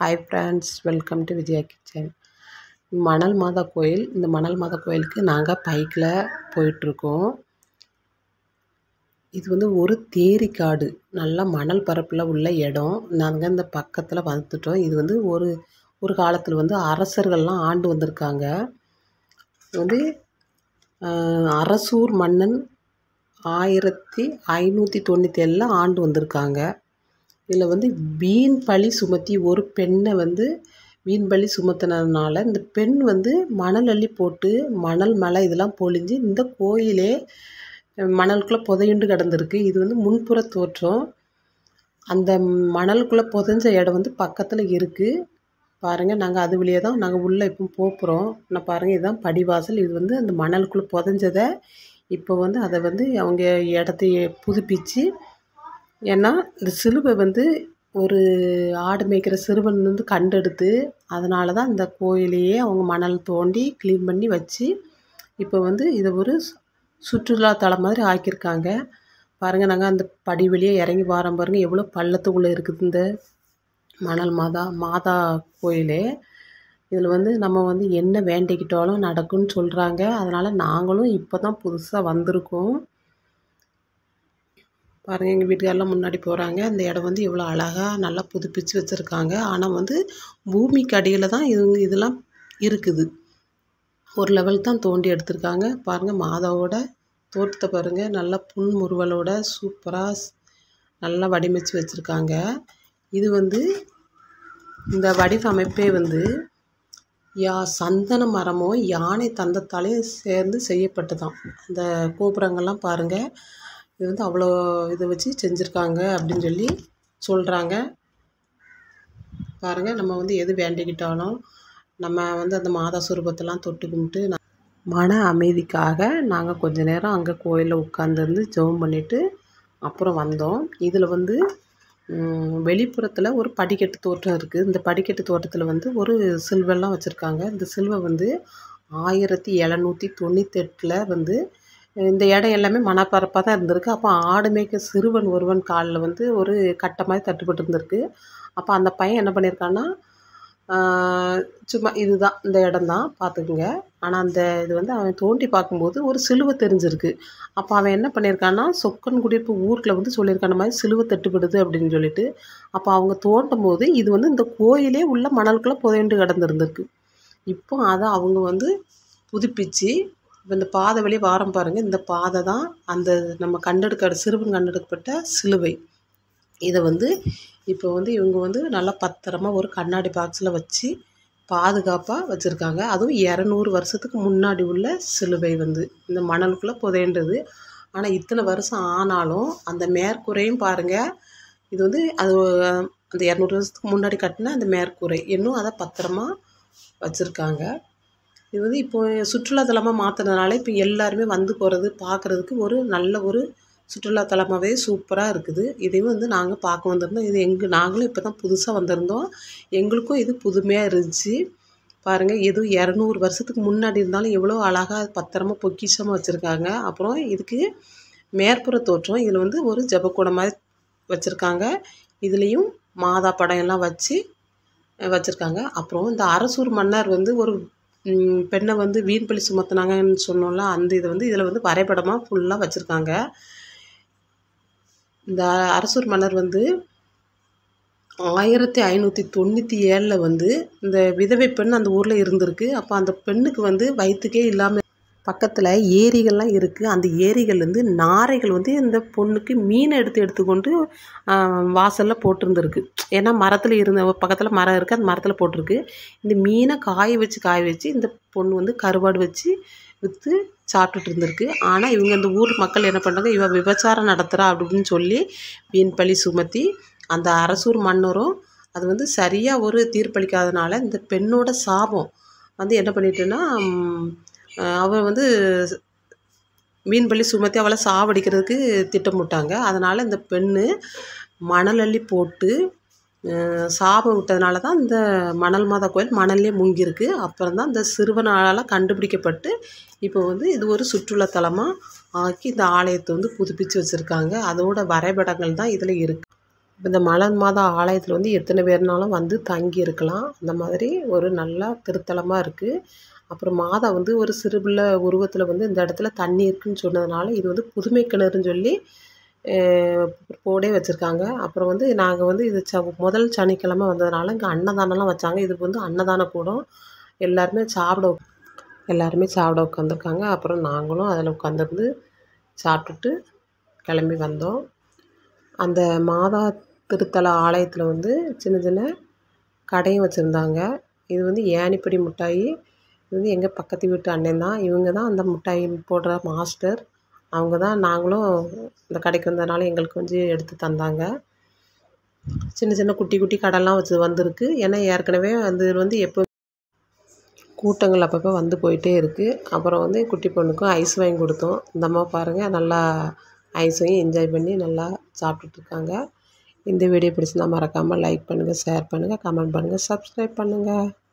hi friends welcome to Vijaya kitchen மணல் மாதா கோயில் இந்த மணல் மாதா கோயிலுக்கு நாங்கள் பைக்கில் போயிட்டுருக்கோம் இது வந்து ஒரு தேரி காடு நல்லா மணல் பரப்பில் உள்ள இடம் நாங்கள் இந்த பக்கத்தில் வந்துட்டோம் இது வந்து ஒரு ஒரு காலத்தில் வந்து அரசர்கள்லாம் ஆண்டு வந்திருக்காங்க இது வந்து ஆஹ், அரசூர் மன்னன் ஆயிரத்தி ஐநூற்றி தொண்ணூற்றி ஏழில் ஆண்டு வந்திருக்காங்க இதில் வந்து வீண் பழி சுமத்தி ஒரு பெண்ணை வந்து வீண் பழி சுமத்தினதுனால இந்த பெண் வந்து மணல் அள்ளி போட்டு மணல் மலை இதெல்லாம் பொழிஞ்சு இந்த கோயிலே மணலுக்குள்ளே புதையுண்டு கிடந்திருக்கு இது வந்து முன்புற தோற்றம் அந்த மணலுக்குள்ளே புதைஞ்ச இடம் வந்து பக்கத்தில் இருக்குது பாருங்கள் நாங்கள் அது வழியே தான் நாங்கள் உள்ளே இப்போ போகிறோம் நான் பாருங்கள் இதுதான் படிவாசல் இது வந்து அந்த மணலுக்குள்ளே புதைஞ்சதை இப்போ வந்து அதை வந்து அவங்க இடத்தைய புதுப்பிச்சு ஏன்னா இந்த சிலுவை வந்து ஒரு ஆடு மேய்க்கிற சிறுவன் வந்து கண்டெடுத்து அதனால தான் இந்த கோயிலையே அவங்க மணல் தோண்டி க்ளீன் பண்ணி வச்சு இப்போ வந்து இதை ஒரு சு- சுற்றுலா தலம் மாதிரி ஆக்கியிருக்காங்க பாருங்கள் நாங்கள் அந்த படி வழியே இறங்கி வாரம் பாருங்கள் எவ்வளோ பள்ளத்துக்குள்ளே இருக்குது இந்த மணல் மாதா மாதா கோயிலே இதில் வந்து நம்ம வந்து என்ன வேண்டிக்கிட்டாலும் நடக்கும்னு சொல்கிறாங்க அதனால் நாங்களும் இப்போ தான் புதுசாக வந்திருக்கோம் பாருங்கள் எங்கள் வீட்டுக்காரெல்லாம் முன்னாடி போகிறாங்க இந்த இடம் வந்து இவ்வளோ அழகாக நல்லா புதுப்பிச்சு வச்சுருக்காங்க ஆனால் வந்து பூமிக்கு அடியில் தான் இது இதெல்லாம் இருக்குது ஒரு லெவல் தான் தோண்டி எடுத்திருக்காங்க பாருங்கள் மாதாவோட தோட்டத்தை பாருங்கள் நல்லா புன்முறுவலோட சூப்பராக நல்லா வடிவமைச்சு வச்சுருக்காங்க இது வந்து இந்த வடிவமைப்பே வந்து யா சந்தன மரமும் யானை தந்தத்தாலையும் சேர்ந்து செய்யப்பட்டதாம் அந்த கோபுரங்கள்லாம் பாருங்கள் இது வந்து அவ்வளோ இதை வச்சு செஞ்சுருக்காங்க அப்படின்னு சொல்லி சொல்கிறாங்க பாருங்கள் நம்ம வந்து எது வேண்டிக்கிட்டாலும் நம்ம வந்து அந்த மாதா சுரூபத்தெல்லாம் தொட்டு கும்பிட்டு ந- மன அமைதிக்காக நாங்கள் கொஞ்ச நேரம் அங்கே கோயிலில் உட்காந்துருந்து ஜெபம் பண்ணிவிட்டு அப்புறம் வந்தோம் இதில் வந்து வெளிப்புறத்தில் ஒரு படிக்கட்டு தோட்டம் இருக்குது இந்த படிக்கட்டு தோட்டத்தில் வந்து ஒரு சில்வெல்லாம் வச்சுருக்காங்க இந்த சில்வை வந்து ஆயிரத்தி எழுநூற்றி தொண்ணூத்தெட்டில் வந்து இந்த இடம் எல்லாமே மணப்பரப்பாக தான் இருந்திருக்கு அப்போ ஆடு மேய்க்க சிறுவன் ஒருவன் காலில் வந்து ஒரு கட்டை மாதிரி தட்டுப்பட்டு இருந்திருக்கு அப்போ அந்த பையன் என்ன பண்ணியிருக்கான்னா ஆஹ், சும்மா இதுதான் இந்த இடம் தான் பார்த்துக்குங்க ஆனால் அந்த இது வந்து அவன் தோண்டி பார்க்கும்போது ஒரு சிலுவை தெரிஞ்சிருக்கு அப்போ அவன் என்ன பண்ணியிருக்கான்னா சொக்கன் குடியிருப்பு ஊரில் வந்து சொல்லியிருக்கான மாதிரி சிலுவை தட்டுப்படுது அப்படின்னு சொல்லிட்டு அப்போ அவங்க தோண்டும் போது இது வந்து இந்த கோயிலே உள்ள மணலுக்குள்ளே புதையண்டு கிடந்திருந்திருக்கு இப்போ அதை அவங்க வந்து புதுப்பிச்சு இப்போ இந்த பாதை வழி வாரம் பாருங்கள் இந்த பாதை தான் அந்த நம்ம கண்டெடுக்க சிறுவன் கண்டெடுக்கப்பட்ட சிலுவை இதை வந்து இப்போ வந்து இவங்க வந்து நல்லா பத்திரமா ஒரு கண்ணாடி பாக்ஸில் வச்சு பாதுகாப்பாக வச்சுருக்காங்க அதுவும் இரநூறு வருஷத்துக்கு முன்னாடி உள்ள சிலுவை வந்து இந்த மணலுக்குள்ளே புதையண்டது ஆனால் இத்தனை வருஷம் ஆனாலும் அந்த மேற்கூரையும் பாருங்கள் இது வந்து அது அந்த இரநூறு வருஷத்துக்கு முன்னாடி கட்டின அந்த மேற்கூரை இன்னும் அதை பத்திரமா வச்சுருக்காங்க இது வந்து இப்போ சுற்றுலாத்தலமாக மாற்றினதுனால இப்போ எல்லாருமே வந்து போகிறது பார்க்குறதுக்கு ஒரு நல்ல ஒரு சுற்றுலாத்தலமாகவே சூப்பராக இருக்குது இதையும் வந்து நாங்கள் பார்க்க வந்திருந்தோம் இது எங்கள் நாங்களும் இப்போ தான் புதுசாக வந்திருந்தோம் எங்களுக்கும் இது புதுமையாக இருந்துச்சு பாருங்கள் எதுவும் இரநூறு வருஷத்துக்கு முன்னாடி இருந்தாலும் எவ்வளோ அழகாக பத்திரமா பொக்கிஷமாக வச்சுருக்காங்க அப்புறம் இதுக்கு மேற்புற தோற்றம் இதில் வந்து ஒரு ஜெபக்கூடம் மாதிரி வச்சுருக்காங்க இதுலேயும் மாதா படம் எல்லாம் வச்சு வச்சுருக்காங்க அப்புறம் இந்த அரசூர் மன்னர் வந்து ஒரு ம், பெண்ணை வந்து வீண் பழி சுமத்துனாங்கன்னு சொன்னோம்ல அந்த இதை வந்து இதில் வந்து வரைபடமாக ஃபுல்லாக வச்சுருக்காங்க இந்த அரசூர் மன்னர் வந்து ஆயிரத்தி ஐநூற்றி தொண்ணூற்றி ஏழில் வந்து இந்த விதவை பெண் அந்த ஊரில் இருந்திருக்கு அப்போ அந்த பெண்ணுக்கு வந்து வயிற்றுக்கே இல்லாமல் பக்கத்தில் ஏரிகள்லாம் இருக்குது அந்த ஏரிகள்லேருந்து நாரைகள் வந்து இந்த பொண்ணுக்கு மீனை எடுத்து எடுத்துக்கொண்டு வாசலில் போட்டிருந்துருக்கு ஏன்னா மரத்தில் இருந்த பக்கத்தில் மரம் இருக்குது அந்த மரத்தில் போட்டிருக்கு இந்த மீனை காய வச்சு காய வச்சு இந்த பொண்ணு வந்து கருவாடு வச்சு விற்று சாப்பிட்டுட்டு இருந்திருக்கு ஆனால் இவங்க இந்த ஊர் மக்கள் என்ன பண்ணுறாங்க இவ விபச்சாரம் நடத்துகிறா அப்படின்னு சொல்லி வீண் பழி சுமத்தி அந்த அரசூர் மன்னரும் அது வந்து சரியாக ஒரு தீர்ப்பளிக்காதனால இந்த பெண்ணோட சாபம் வந்து என்ன பண்ணிட்டுன்னா ம், அஹ் அவ வந்து மீன் பள்ளி சுமத்தி அவளை சாவடிக்கிறதுக்கு திட்டமிட்டாங்க அதனால் இந்த பெண்ணு மணல் அள்ளி போட்டு அஹ், சாபம் விட்டதுனால தான் இந்த மணல் மாதா கோயில் மணல்லே முங்கியிருக்கு அப்புறம் தான் இந்த சிறுவனால் கண்டுபிடிக்கப்பட்டு இப்போ வந்து இது ஒரு சுற்றுலாத்தலமாக ஆக்கி இந்த ஆலயத்தை வந்து புதுப்பிச்சு வச்சுருக்காங்க அதோட வரைபடங்கள் தான் இதில் இருக்குது இந்த மலர் மாதா ஆலயத்தில் வந்து எத்தனை பேர்னாலும் வந்து தங்கி இருக்கலாம் அந்த மாதிரி ஒரு நல்ல திருத்தலமாக இருக்குது அப்புறம் மாதா வந்து ஒரு சிறு பிள்ளை உருவத்தில் வந்து இந்த இடத்துல தண்ணி இருக்குன்னு சொன்னதுனால இது வந்து புதுமை கிணறுன்னு சொல்லி போர்டே வச்சுருக்காங்க அப்புறம் வந்து நாங்கள் வந்து இது ச முதல் சனிக்கிழமை வந்ததுனால இங்கே அன்னதானம்லாம் வச்சாங்க இதுக்கு வந்து அன்னதான கூடம் எல்லாருமே சாப்பிட எல்லாருமே சாப்பிட உட்காந்துருக்காங்க அப்புறம் நாங்களும் அதில் உட்காந்துருந்து சாப்பிட்டுட்டு கிளம்பி வந்தோம் அந்த மாதா திருத்தல ஆலயத்தில் வந்து சின்ன சின்ன கடையும் வச்சுருந்தாங்க இது வந்து ஏணிப்படி மிட்டாயி இது வந்து எங்கள் பக்கத்து வீட்டு அண்ணன் தான் இவங்க தான் அந்த மிட்டாய் போடுற மாஸ்டர் அவங்க தான் நாங்களும் இந்த கடைக்கு வந்ததுனால எங்களுக்கு கொஞ்சம் எடுத்து தந்தாங்க சின்ன சின்ன குட்டி குட்டி கடைலாம் வச்சு வந்திருக்கு ஏன்னா ஏற்கனவே அது வந்து எப்போ கூட்டங்கள் அப்பப்போ வந்து போயிட்டே இருக்குது அப்புறம் வந்து குட்டி பொண்ணுக்கும் ஐஸ் வாங்கி கொடுத்தோம் இந்த அம்மா பாருங்கள் நல்லா ஐஸையும் என்ஜாய் பண்ணி நல்லா சாப்பிட்டுட்ருக்காங்க இந்த வீடியோ பிடிச்சிருந்தா மறக்காமல் லைக் பண்ணுங்கள் ஷேர் பண்ணுங்கள் கமெண்ட் பண்ணுங்கள் சப்ஸ்கிரைப் பண்ணுங்கள்